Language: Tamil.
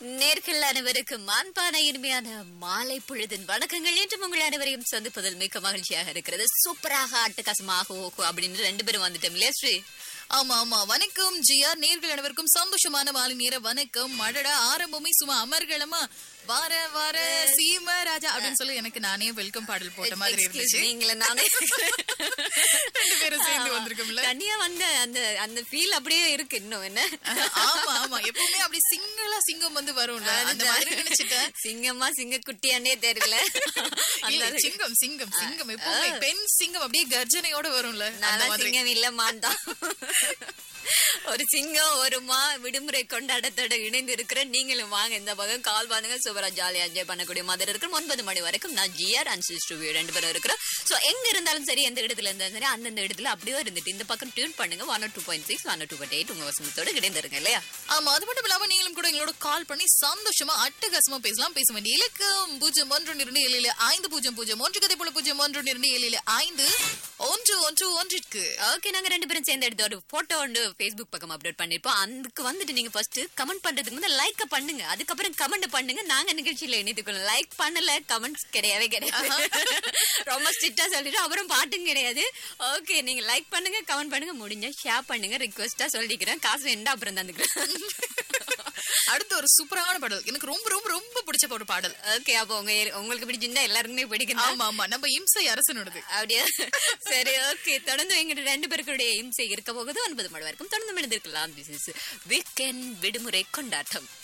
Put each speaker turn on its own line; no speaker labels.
நேர்கள் அனைவருக்கும் மாண்பான இனிமையான மாலை பொழுதின் வணக்கங்கள் என்றும் உங்கள் அனைவரையும் சந்திப்பதில் மிக்க மகிழ்ச்சியாக இருக்கிறது சூப்பராக அட்டகாசமாக ஓகோ அப்படின்னு ரெண்டு பேரும் வந்துட்டோம் இல்லையா ஸ்ரீ
ஆமா ஆமா வணக்கம் ஜியா நேர்கள் அனைவருக்கும் சந்தோஷமான மாலை நேர வணக்கம் மழடா ஆரம்பமே சும்மா அமர்களமா வார வார சீம ராஜா அப்படின்னு சொல்லி எனக்கு நானே வெல்கம் பாடல் போட்ட மாதிரி
Excuse
இருந்துச்சு
நீங்களே நானே
ரெண்டு பேரும் சேர்ந்து வந்திருக்கோம்ல
தனியா வந்த அந்த அந்த ஃபீல் அப்படியே இருக்கு இன்னும் என்ன
ஆமா ஆமா எப்பவுமே அப்படி சிங்களா சிங்கம் வந்து வரும்ல அந்த மாதிரி நினைச்சிட்டேன்
சிங்கமா சிங்க குட்டியானே தெரியல
இல்ல, சிங்கம் சிங்கம் சிங்கம் எப்பவுமே பெண் சிங்கம் அப்படியே கர்ஜனையோட வரும்ல அந்த
நல்லா
மாதிரி
சிங்கம் இல்ல மான் தான் ஒரு சிங்கம் ஒரு மா விடுமுறை கொண்டாட்டத்தோட இணைந்து இருக்கிற நீங்களும் வாங்க இந்த பக்கம் கால் பண்ணுங்க சூப்பரா ஜாலியா என்ஜாய் பண்ணக்கூடிய மாதிரி இருக்கிறோம் ஒன்பது மணி வரைக்கும் நான் ஜிஆர் அண்ட் சிஸ்டர் ரெண்டு பேரும் இருக்கிறோம் சோ எங்க இருந்தாலும் சரி எந்த இடத்துல இருந்தாலும் சரி அந்தந்த இடத்துல அப்படியே இருந்துட்டு இந்த பக்கம் டியூன் பண்ணுங்க one two point six one two point eight உங்க வசந்தத்தோட இணைந்திருங்க இல்லையா
ஆமா அது மட்டும் இல்லாம நீங்களும் கூட எங்களோட கால் பண்ணி சந்தோஷமா அட்டகாசமா பேசலாம் பேச வேண்டிய இலக்கம் பூஜ்ஜியம் ஒன்று இரண்டு ஏழு ஏழு ஐந்து பூஜ்ஜியம் பூஜ்ஜியம் ஒன்று கதை போல பூஜ்ஜியம் ஒன்று இரண்டு ஏழு ஏழு ஐந்து ஒன்று ஒன்று ஒன்றிற்கு
ஓகே நாங்க ரெண்டு பேரும் சேர்ந்து எடுத்து ஒரு போட்டோ ஒன்று ஃபேஸ்புக் பக்கம் அப்லோட் பண்ணிருப்போம் அதுக்கு வந்துட்டு நீங்க ஃபர்ஸ்ட் கமெண்ட் பண்றதுக்கு வந்து லைக் பண்ணுங்க அதுக்கப்புறம் கமெண்ட் பண்ணுங்க நாங்க நிகழ்ச்சியில இணைத்துக்கொள்ளலாம் லைக் பண்ணல கமெண்ட்ஸ் கிடையவே கிடையாது ரொம்ப ஸ்ட்ரிக்டா சொல்லிட்டு அப்புறம் பாட்டும் கிடையாது ஓகே நீங்க லைக் பண்ணுங்க கமெண்ட் பண்ணுங்க முடிஞ்சா ஷேர் பண்ணுங்க ரிக்வஸ்டா சொல்லிக்கிறேன் காசு வேண்டாம் அப்புறம் தந்துக்கிறேன்
அடுத்து ஒரு சூப்பரான பாடல் எனக்கு ரொம்ப ரொம்ப ரொம்ப பிடிச்ச ஒரு பாடல்
ஓகே அப்போ உங்க உங்களுக்கு பிடிச்சிருந்தா எல்லாருக்குமே பிடிக்கும்
ஆமா ஆமா நம்ம இம்சை அரசனோடது
அப்படியா சரி ஓகே தொடர்ந்து எங்கிட்ட ரெண்டு பேருக்குடைய இம்சை இருக்க போகுது ஒன்பது மணி வரைக்கும் தொடர்ந்து எழுந்திருக்கலாம் திஸ் இஸ் வீக்கெண்ட் விடுமுறை கொண்டாட்டம்